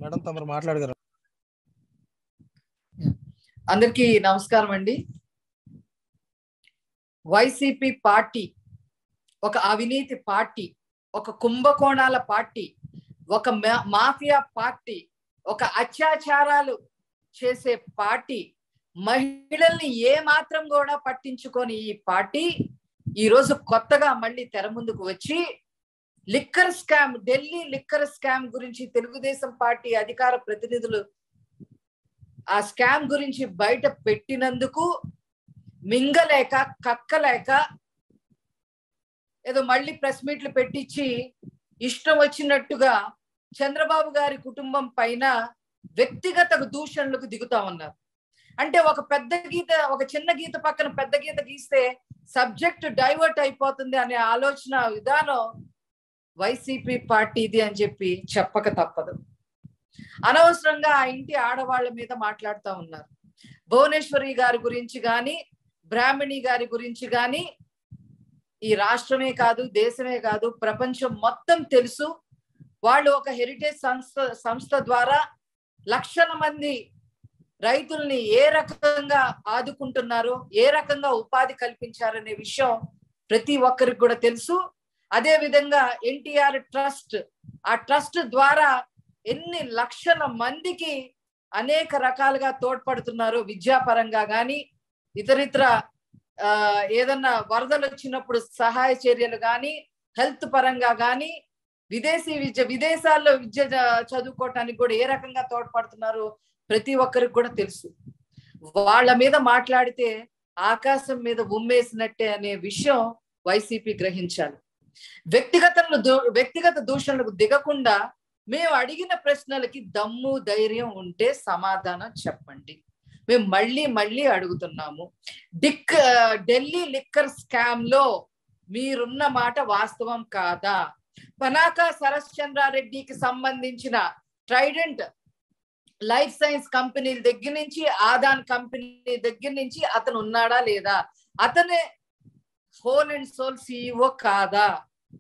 Madam తమరు మాట్లాడగలరు అందరికీ నమస్కారం అండి వైసీపీ పార్టీ ఒక అవినీతి పార్టీ ఒక కుంభకోణాల పార్టీ ఒక మా- మాఫియా పార్టీ ఒక అత్యాచారాలు చేసే పార్టీ మహిళల్ని ఏ మాత్రం కూడా పట్టించుకొని ఈ పార్టీ ఈ రోజు కొత్తగా మళ్ళీ తెర ముందుకు వచ్చి liquor scam Delhi liquor scam గురించి తెలుగుదేశం పార్టీ అధికార ప్రతినిధులు ఆ స్కామ్ గురించి బయట పెట్టినందుకు మింగలేక కక్కలేక ఏదో మళ్ళీ ప్రెస్ మీట్లు పెట్టించి ఇష్టం వచ్చినట్టుగా చంద్రబాబు గారి కుటుంబం పైన వ్యక్తిగత దూషణలకు దిగుతా ఉన్నారు అంటే ఒక పెద్ద గీత ఒక చిన్న గీత పక్కన పెద్ద గీత గీస్తే సబ్జెక్ట్ డైవర్ట్ అయిపోతుంది అనే ఆలోచన విధానం వైసీపీ పార్టీది అని చెప్పి చెప్పక తప్పదు అనవసరంగా ఆ ఇంటి ఆడవాళ్ళ మీద మాట్లాడుతూ ఉన్నారు భువనేశ్వరి గారి గురించి కానీ బ్రాహ్మణి గారి గురించి కానీ ఈ రాష్ట్రమే కాదు దేశమే కాదు ప్రపంచం మొత్తం తెలుసు వాళ్ళు ఒక హెరిటేజ్ సంస్థ సంస్థ ద్వారా లక్షల మంది రైతుల్ని ఏ రకంగా ఆదుకుంటున్నారో ఏ రకంగా ఉపాధి కల్పించారనే విషయం ప్రతి ఒక్కరికి కూడా తెలుసు అదే విధంగా ఎన్టీఆర్ ట్రస్ట్ ఆ ట్రస్ట్ ద్వారా ఎన్ని లక్షల మందికి అనేక రకాలుగా తోడ్పడుతున్నారు విద్యాపరంగా కానీ ఇతరితర ఆ, ఏదన్నా వరదలు వచ్చినప్పుడు సహాయ చర్యలు కానీ హెల్త్ పరంగా కానీ విదేశీ విద్య విదేశాల్లో విద్య చ- చదువుకోవటానికి కూడా ఏ రకంగా తోడ్పడుతున్నారు ప్రతి ఒక్కరికి కూడా తెలుసు వాళ్ళ మీద మాట్లాడితే ఆకాశం మీద ఉమ్మేసినట్టే అనే విషయం వైసీపీ గ్రహించాలి వ్యక్తిగత వ్యక్తిగత దూషణలకు దిగకుండా మేము అడిగిన ప్రశ్నలకి దమ్ము ధైర్యం ఉంటే సమాధానం చెప్పండి మేము మళ్ళీ మళ్ళీ అడుగుతున్నాము డిక్ ఢిల్లీ లిక్కర్ స్కామ్ లో మీరున్న మాట వాస్తవం కాదా పనాక శరత్ చంద్రారెడ్డికి సంబంధించిన ట్రైడెంట్ లైఫ్ సైన్స్ కంపెనీల దగ్గర నుంచి ఆదాన్ కంపెనీ దగ్గర నుంచి అతను ఉన్నాడా లేదా అతనే హోల్ అండ్ సోల్ సిఇఓ కాదా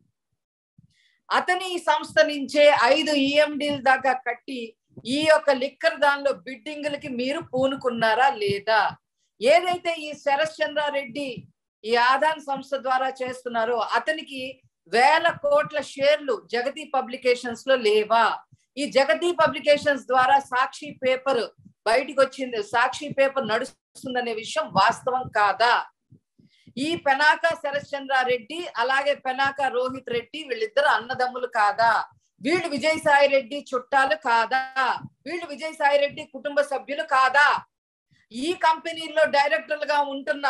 అతని ఈ సంస్థ నుంచే ఐదు ఈఎండీల దాకా కట్టి ఈ యొక్క లిక్కర్ దానిలో బిడ్డింగులకి మీరు పూనుకున్నారా లేదా ఏదైతే ఈ శరత్ చంద్రారెడ్డి ఈ ఆదాన్ సంస్థ ద్వారా చేస్తున్నారో అతనికి వేల కోట్ల షేర్లు జగతి పబ్లికేషన్స్ లో లేవా ఈ జగతి పబ్లికేషన్స్ ద్వారా సాక్షి పేపర్ బయటికి వచ్చింది సాక్షి పేపర్ నడుస్తుందనే విషయం వాస్తవం కాదా ఈ పెనాక శరత్ చంద్రారెడ్డి అలాగే పెనాక రోహిత్ రెడ్డి వీళ్ళిద్దరు అన్నదమ్ములు కాదా వీళ్ళు విజయసాయి రెడ్డి చుట్టాలు కాదా వీళ్ళు విజయసాయి రెడ్డి కుటుంబ సభ్యులు కాదా ఈ కంపెనీలో డైరెక్టర్లుగా ఉంటున్న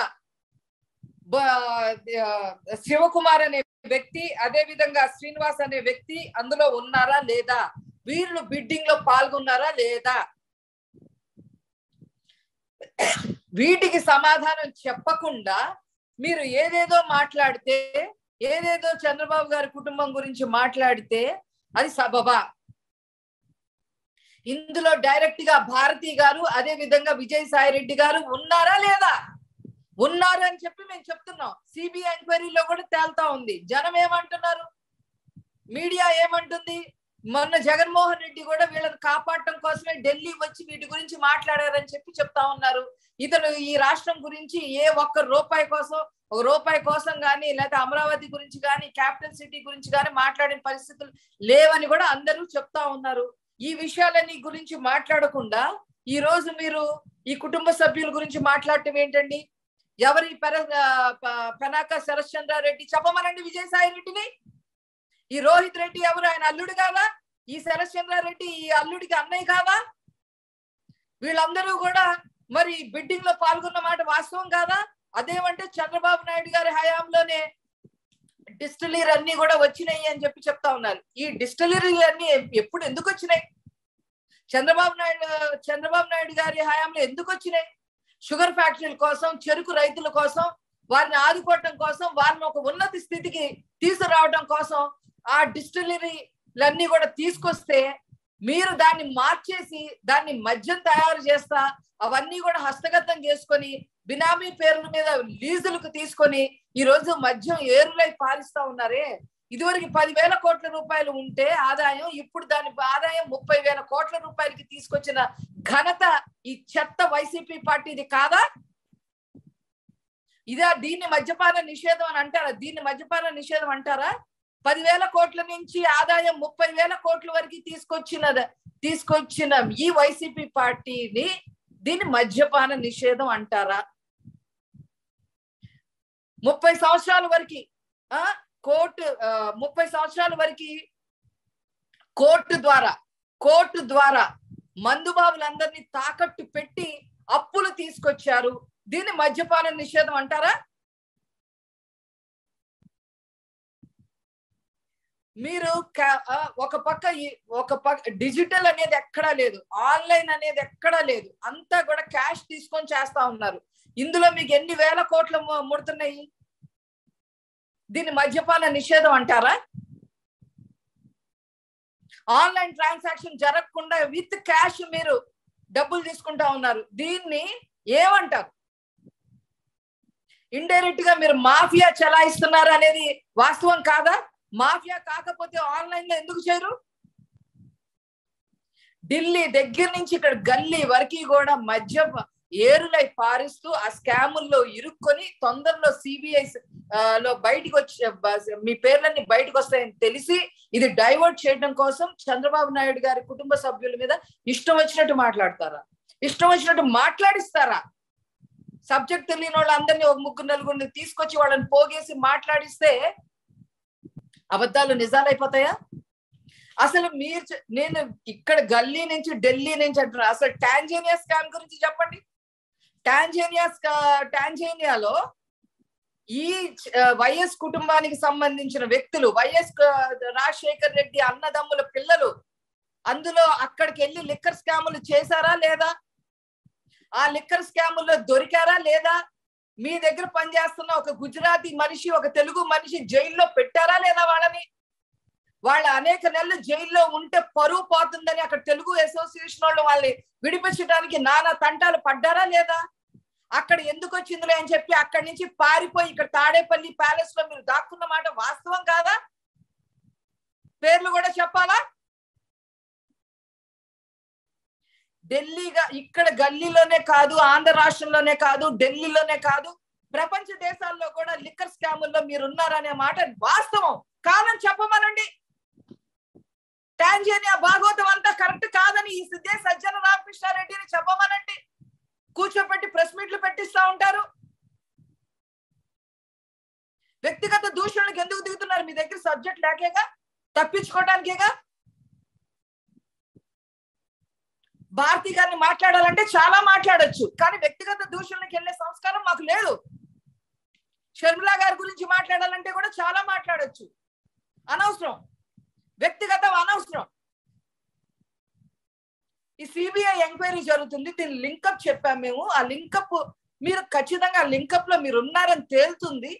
బ- శివకుమార్ అనే వ్యక్తి అదే విధంగా శ్రీనివాస్ అనే వ్యక్తి అందులో ఉన్నారా లేదా వీళ్ళు బిడ్డింగ్ లో పాల్గొన్నారా లేదా వీటికి సమాధానం చెప్పకుండా మీరు ఏదేదో మాట్లాడితే ఏదేదో చంద్రబాబు గారి కుటుంబం గురించి మాట్లాడితే అది సబబా ఇందులో డైరెక్ట్ గా భారతి గారు అదే విధంగా విజయసాయి రెడ్డి గారు ఉన్నారా లేదా ఉన్నారు అని చెప్పి మేము చెప్తున్నాం సిబిఐ ఎంక్వైరీలో కూడా తేల్తా ఉంది జనం ఏమంటున్నారు మీడియా ఏమంటుంది మొన్న జగన్మోహన్ రెడ్డి కూడా వీళ్ళని కాపాడటం కోసమే ఢిల్లీ వచ్చి వీటి గురించి మాట్లాడారని చెప్పి చెప్తా ఉన్నారు ఇతను ఈ రాష్ట్రం గురించి ఏ ఒక్క రూపాయి కోసం ఒక రూపాయి కోసం కానీ లేకపోతే అమరావతి గురించి కానీ క్యాపిటల్ సిటీ గురించి కానీ మాట్లాడిన పరిస్థితులు లేవని కూడా అందరూ చెప్తా ఉన్నారు ఈ విషయాలన్నీ గురించి మాట్లాడకుండా ఈ రోజు మీరు ఈ కుటుంబ సభ్యుల గురించి మాట్లాడటం ఏంటండి ఎవరి పెర ప- పెనాక శరశ్చంద్రారెడ్డి చెప్పమనండి విజయసాయి రెడ్డిని ఈ రోహిత్ రెడ్డి ఎవరు ఆయన అల్లుడు కాదా ఈ శరశ్చంద్రారెడ్డి ఈ అల్లుడికి అన్నయ్య కాదా వీళ్ళందరూ కూడా మరి బిడ్డింగ్ లో పాల్గొన్న మాట వాస్తవం కాదా అదేమంటే చంద్రబాబు నాయుడు గారి హయాంలోనే డిస్టిలరీ అన్ని కూడా వచ్చినాయి అని చెప్పి చెప్తా ఉన్నారు ఈ డిస్టిలరీలు అన్ని ఎప్పుడు ఎందుకు వచ్చినాయి చంద్రబాబు నాయుడు చంద్రబాబు నాయుడు గారి హయాంలో ఎందుకు వచ్చినాయి షుగర్ ఫ్యాక్టరీల కోసం చెరుకు రైతుల కోసం వారిని ఆదుకోవటం కోసం వారిని ఒక ఉన్నత స్థితికి తీసుకురావడం కోసం ఆ డిస్టిలరీలన్నీ కూడా తీసుకొస్తే మీరు దాన్ని మార్చేసి దాన్ని మద్యం తయారు చేస్తా అవన్నీ కూడా హస్తగతం చేసుకొని బినామీ పేర్ల మీద లీజులకు తీసుకొని ఈ రోజు మద్యం ఏరులై పాలిస్తా ఉన్నారే ఇదివరకు పదివేల కోట్ల రూపాయలు ఉంటే ఆదాయం ఇప్పుడు దాని ఆదాయం ముప్పై వేల కోట్ల రూపాయలకి తీసుకొచ్చిన ఘనత ఈ చెత్త వైసీపీ పార్టీది కాదా ఇదా దీన్ని మద్యపాన నిషేధం అని అంటారా దీన్ని మద్యపాన నిషేధం అంటారా పదివేల కోట్ల నుంచి ఆదాయం ముప్పై వేల కోట్ల వరకు తీసుకొచ్చిన తీసుకొచ్చిన ఈ వైసీపీ పార్టీని దీన్ని మద్యపాన నిషేధం అంటారా ముప్పై సంవత్సరాల వరకు ఆ కోర్టు ఆ, ముప్పై సంవత్సరాల వరకు కోర్టు ద్వారా కోర్టు ద్వారా మందుబాబులందరినీ తాకట్టు పెట్టి అప్పులు తీసుకొచ్చారు దీన్ని మద్యపాన నిషేధం అంటారా మీరు క- ఆ, ఒక పక్క ఈ- ఒక పక్క డిజిటల్ అనేది ఎక్కడా లేదు ఆన్లైన్ అనేది ఎక్కడా లేదు అంతా కూడా క్యాష్ తీసుకొని చేస్తా ఉన్నారు ఇందులో మీకు ఎన్ని వేల కోట్లు ము- ముడుతున్నాయి దీన్ని మద్యపాన నిషేధం అంటారా ఆన్లైన్ ట్రాన్సాక్షన్ జరగకుండా విత్ క్యాష్ మీరు డబ్బులు తీసుకుంటా ఉన్నారు దీన్ని ఏమంటారు ఇండైరెక్ట్ గా మీరు మాఫియా చలాయిస్తున్నారు అనేది వాస్తవం కాదా మాఫియా కాకపోతే ఆన్లైన్ లో ఎందుకు చేయరు ఢిల్లీ దగ్గర నుంచి ఇక్కడ గల్లీ వరకు కూడా మధ్య ఏరులై పారిస్తూ ఆ స్కాముల్లో ఇరుక్కొని తొందరలో సిబిఐ లో బయటికి వచ్చి బ- మీ పేర్లన్నీ బయటకు వస్తాయని తెలిసి ఇది డైవర్ట్ చేయడం కోసం చంద్రబాబు నాయుడు గారి కుటుంబ సభ్యుల మీద ఇష్టం వచ్చినట్టు మాట్లాడతారా ఇష్టం వచ్చినట్టు మాట్లాడిస్తారా సబ్జెక్ట్ తెలియని వాళ్ళందరినీ ఒక ముగ్గురు నలుగురిని తీసుకొచ్చి వాళ్ళని పోగేసి మాట్లాడిస్తే అబద్ధాలు నిజాలైపోతాయా అసలు మీరు చె- నేను ఇక్కడ గల్లీ నుంచి ఢిల్లీ నుంచి అంటున్నా అసలు టాంజేనియా స్కామ్ గురించి చెప్పండి టాంజేనియా స్కా- టాంజేనియాలో ఈ ఆ, వైఎస్ కుటుంబానికి సంబంధించిన వ్యక్తులు వైఎస్ క- రాజశేఖర్ రెడ్డి అన్నదమ్ముల పిల్లలు అందులో అక్కడికి వెళ్ళి లిక్కర్ స్కాములు చేశారా లేదా ఆ లిక్కర్ స్కాముల్లో దొరికారా లేదా మీ దగ్గర పనిచేస్తున్న ఒక గుజరాతీ మనిషి ఒక తెలుగు మనిషి జైల్లో పెట్టారా లేదా వాళ్ళని వాళ్ళ అనేక నెలలు జైల్లో ఉంటే పరువు పోతుందని అక్కడ తెలుగు అసోసియేషన్ వాళ్ళు వాళ్ళని విడిపించడానికి నానా తంటాలు పడ్డారా లేదా అక్కడ ఎందుకు వచ్చిందిలే అని చెప్పి అక్కడి నుంచి పారిపోయి ఇక్కడ తాడేపల్లి ప్యాలెస్ లో మీరు దాక్కున్న మాట వాస్తవం కాదా పేర్లు కూడా చెప్పాలా ఢిల్లీగా ఇక్కడ గల్లీలోనే కాదు ఆంధ్ర రాష్ట్రంలోనే కాదు ఢిల్లీలోనే కాదు ప్రపంచ దేశాల్లో కూడా లిక్కర్ స్కాముల్లో మీరు ఉన్నారనే మాట వాస్తవం కాదని చెప్పమనండి టాంజేనియా భాగవతం అంతా కరెక్ట్ కాదని ఈ సిద్ధే సజ్జన రామకృష్ణారెడ్డిని చెప్పమనండి కూర్చోపెట్టి ప్రెస్ మీట్లు పెట్టిస్తా ఉంటారు వ్యక్తిగత దూషణలకు ఎందుకు దిగుతున్నారు మీ దగ్గర సబ్జెక్ట్ లేకేగా తప్పించుకోవడానికేగా భారతి గారిని మాట్లాడాలంటే చాలా మాట్లాడొచ్చు కానీ వ్యక్తిగత దూషణలకు వెళ్ళే సంస్కారం మాకు లేదు షర్మిలా గారి గురించి మాట్లాడాలంటే కూడా చాలా మాట్లాడొచ్చు అనవసరం వ్యక్తిగతం అనవసరం ఈ సిబిఐ ఎంక్వైరీ జరుగుతుంది దీని లింకప్ చెప్పాం మేము ఆ లింకప్ మీరు ఖచ్చితంగా లింకప్ లో మీరు ఉన్నారని తేలుతుంది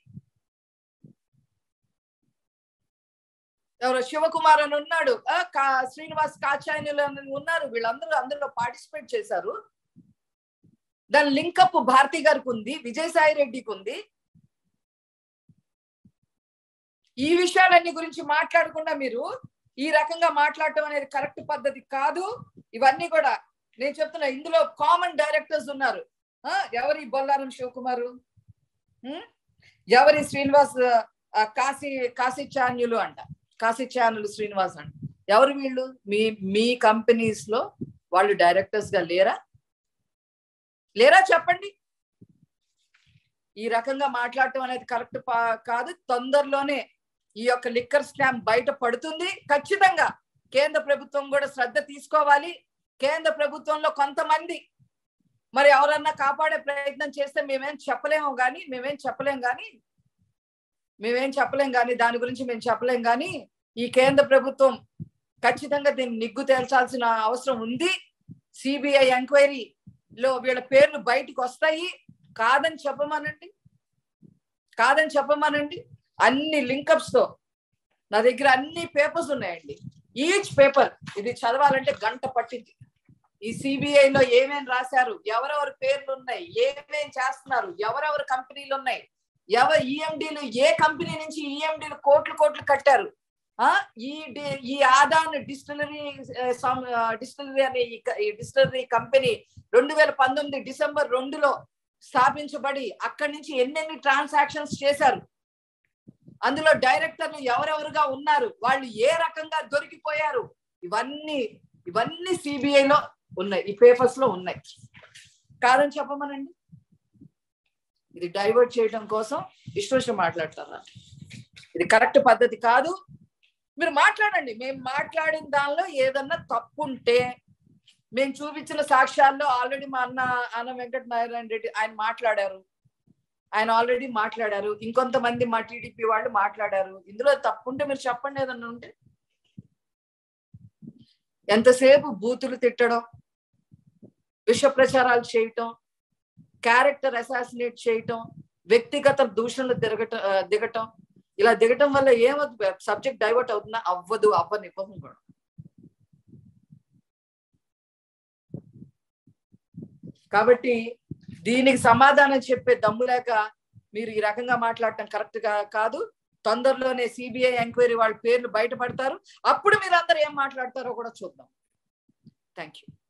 ఎవరో శివకుమార్ అని ఉన్నాడు ఆ, కా శ్రీనివాస్ కాచాయనులు అని ఉన్నారు వీళ్ళందరూ అందులో పార్టిసిపేట్ చేశారు దాని లింకప్ భారతి గారికి ఉంది విజయసాయి రెడ్డికి ఉంది ఈ విషయాలన్నీ గురించి మాట్లాడకుండా మీరు ఈ రకంగా మాట్లాడటం అనేది కరెక్ట్ పద్ధతి కాదు ఇవన్నీ కూడా నేను చెప్తున్నా ఇందులో కామన్ డైరెక్టర్స్ ఉన్నారు ఆ, ఎవరి బొల్లారం శివకుమారు ఉం? ఎవరి శ్రీనివాస్ ఆ, కాశీ కాశీ చాన్యులు అంట కాశీ ఛానల్ శ్రీనివాస్ అంట ఎవరు వీళ్ళు మీ మీ కంపెనీస్ లో వాళ్ళు డైరెక్టర్స్ గా లేరా లేరా చెప్పండి ఈ రకంగా మాట్లాడటం అనేది కరెక్ట్ కాదు తొందరలోనే ఈ యొక్క లిక్కర్ స్కామ్ బయట పడుతుంది ఖచ్చితంగా కేంద్ర ప్రభుత్వం కూడా శ్రద్ధ తీసుకోవాలి కేంద్ర ప్రభుత్వంలో కొంతమంది మరి ఎవరన్నా కాపాడే ప్రయత్నం చేస్తే మేమేం చెప్పలేము కానీ మేమేం చెప్పలేం కానీ మేమేం చెప్పలేం కానీ దాని గురించి మేము చెప్పలేం కానీ ఈ కేంద్ర ప్రభుత్వం ఖచ్చితంగా దీన్ని నిగ్గు తేల్చాల్సిన అవసరం ఉంది సిబిఐ ఎంక్వైరీలో వీళ్ళ పేర్లు బయటికి వస్తాయి కాదని చెప్పమనండి కాదని చెప్పమనండి అన్ని లింకప్స్ తో నా దగ్గర అన్ని పేపర్స్ ఉన్నాయండి ఈచ్ పేపర్ ఇది చదవాలంటే గంట పట్టింది ఈ సిబిఐ లో ఏమేం రాశారు ఎవరెవరి పేర్లు ఉన్నాయి ఏమేం చేస్తున్నారు ఎవరెవరి కంపెనీలు ఉన్నాయి ఎవ ఈఎండీలు ఏ కంపెనీ నుంచి ఈఎండీలు కోట్లు కోట్లు కట్టారు ఆ ఈ డి- ఈ ఆదాన్ డిస్టిలరీ డిస్టిలరీ అనే ఈ క- ఈ డిస్టిలరీ కంపెనీ రెండు వేల పంతొమ్మిది డిసెంబర్ రెండులో స్థాపించబడి అక్కడి నుంచి ఎన్నెన్ని ట్రాన్సాక్షన్స్ చేశారు అందులో డైరెక్టర్లు ఎవరెవరుగా ఉన్నారు వాళ్ళు ఏ రకంగా దొరికిపోయారు ఇవన్నీ ఇవన్నీ CBI లో ఉన్నాయి ఈ పేపర్స్ లో ఉన్నాయి కాదని చెప్పమనండి ఇది డైవర్ట్ చేయడం కోసం ఇష్టం మాట్లాడతారా ఇది కరెక్ట్ పద్ధతి కాదు మీరు మాట్లాడండి మేము మాట్లాడిన దానిలో ఏదన్నా తప్పు ఉంటే మేము చూపించిన సాక్ష్యాల్లో ఆల్రెడీ మా అన్న అన్న వెంకట నారాయణ రెడ్డి ఆయన మాట్లాడారు ఆయన ఆల్రెడీ మాట్లాడారు ఇంకొంతమంది మా టీడీపీ వాళ్ళు మాట్లాడారు ఇందులో తప్పు ఉంటే మీరు చెప్పండి ఏదన్నా ఉంటే ఎంతసేపు బూతులు తిట్టడం విష ప్రచారాలు చేయటం క్యారెక్టర్ అసాసినేట్ చేయటం వ్యక్తిగత దూషణలు దిగటం ఆ, దిగటం ఇలా దిగటం వల్ల ఏమవుతుంది సబ్జెక్ట్ డైవర్ట్ అవుతుందా అవ్వదు అవ్వనివ్వము కూడా కాబట్టి దీనికి సమాధానం చెప్పే దమ్ము లేక మీరు ఈ రకంగా మాట్లాడటం కరెక్ట్ గా కాదు తొందరలోనే సిబిఐ ఎంక్వైరీ వాళ్ళ పేర్లు బయటపడతారు అప్పుడు మీరు అందరు ఏం మాట్లాడతారో కూడా చూద్దాం థ్యాంక్ యూ